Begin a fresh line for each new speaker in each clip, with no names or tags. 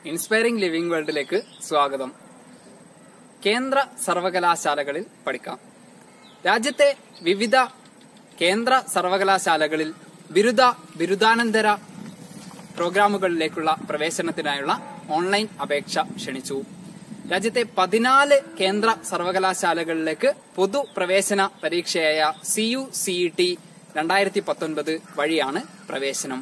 inspiring living വേൾഡിലേക്ക് സ്വാഗതം കേന്ദ്ര സർവകലാശാലകളിൽ പഠിക്കാം രാജ്യത്തെ വിവിധ കേന്ദ്ര സർവകലാശാലകളിൽ ബിരുദ ബിരുദാനന്തര പ്രോഗ്രാമുകളിലേക്കുള്ള പ്രവേശനത്തിനായുള്ള ഓൺലൈൻ അപേക്ഷ ക്ഷണിച്ചു രാജ്യത്തെ പതിനാല് കേന്ദ്ര സർവകലാശാലകളിലേക്ക് പൊതുപ്രവേശന പരീക്ഷയായ സി യു സിഇ ടി രണ്ടായിരത്തി പത്തൊൻപത് വഴിയാണ് പ്രവേശനം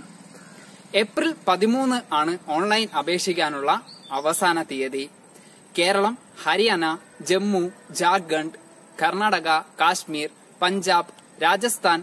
ഏപ്രിൽ പതിമൂന്ന് ആണ് ഓൺലൈൻ അപേക്ഷിക്കാനുള്ള അവസാന തീയതി കേരളം ഹരിയാന ജമ്മു ജാർഖണ്ഡ് കർണാടക കാശ്മീർ പഞ്ചാബ് രാജസ്ഥാൻ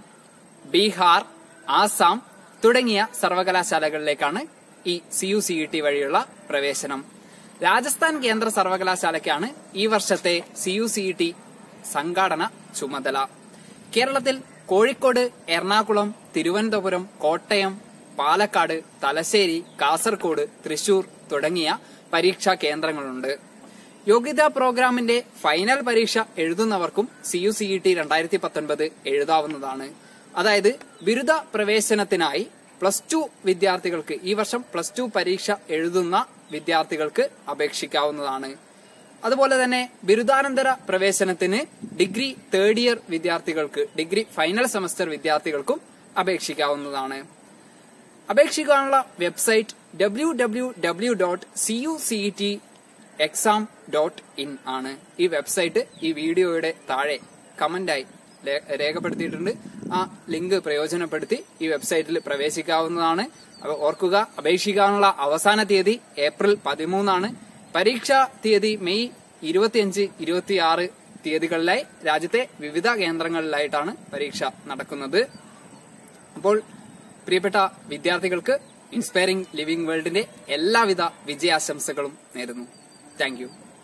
ബീഹാർ ആസാം തുടങ്ങിയ സർവകലാശാലകളിലേക്കാണ് ഈ C U C E T വഴിയുള്ള പ്രവേശനം രാജസ്ഥാൻ കേന്ദ്ര സർവകലാശാലയ്ക്കാണ് ഈ വർഷത്തെ C U C E T സംഘാടന ചുമതല കേരളത്തിൽ കോഴിക്കോട് എറണാകുളം തിരുവനന്തപുരം കോട്ടയം പാലക്കാട് തലശ്ശേരി കാസർഗോഡ് തൃശൂർ തുടങ്ങിയ പരീക്ഷാ കേന്ദ്രങ്ങളുണ്ട് യോഗ്യതാ പ്രോഗ്രാമിന്റെ ഫൈനൽ പരീക്ഷ എഴുതുന്നവർക്കും C U C E T രണ്ടായിരത്തി പത്തൊൻപത് എഴുതാവുന്നതാണ് അതായത് ബിരുദ പ്രവേശനത്തിനായി പ്ലസ് ടു വിദ്യാർത്ഥികൾക്ക് ഈ വർഷം പ്ലസ് ടു പരീക്ഷ എഴുതുന്ന വിദ്യാർത്ഥികൾക്ക് അപേക്ഷിക്കാവുന്നതാണ് അതുപോലെ തന്നെ ബിരുദാനന്തര പ്രവേശനത്തിന് ഡിഗ്രി തേർഡ് ഇയർ വിദ്യാർത്ഥികൾക്ക് ഡിഗ്രി ഫൈനൽ സെമസ്റ്റർ വിദ്യാർത്ഥികൾക്കും അപേക്ഷിക്കാവുന്നതാണ് അപേക്ഷിക്കാനുള്ള website W W W dot C U C T exam dot in ആണ് ഈ വെബ്സൈറ്റ് ഈ വീഡിയോയുടെ താഴെ കമന്റായി രേ- രേഖപ്പെടുത്തിയിട്ടുണ്ട് ആ ലിങ്ക് പ്രയോജനപ്പെടുത്തി ഈ വെബ്സൈറ്റിൽ പ്രവേശിക്കാവുന്നതാണ് അപ്പൊ ഓർക്കുക അപേക്ഷിക്കാനുള്ള അവസാന തീയതി ഏപ്രിൽ പതിമൂന്നാണ് പരീക്ഷാ തീയതി മെയ് ഇരുപത്തിയഞ്ച് ഇരുപത്തിയാറ് തീയതികളിലായി രാജ്യത്തെ വിവിധ കേന്ദ്രങ്ങളിലായിട്ടാണ് പരീക്ഷ നടക്കുന്നത് അപ്പോൾ പ്രിയപ്പെട്ട വിദ്യാർത്ഥികൾക്ക് ഇൻസ്പയറിംഗ് ലിവിംഗ് വേൾഡിന്റെ എല്ലാവിധ വിജയാശംസകളും നേരുന്നു താങ്ക് യു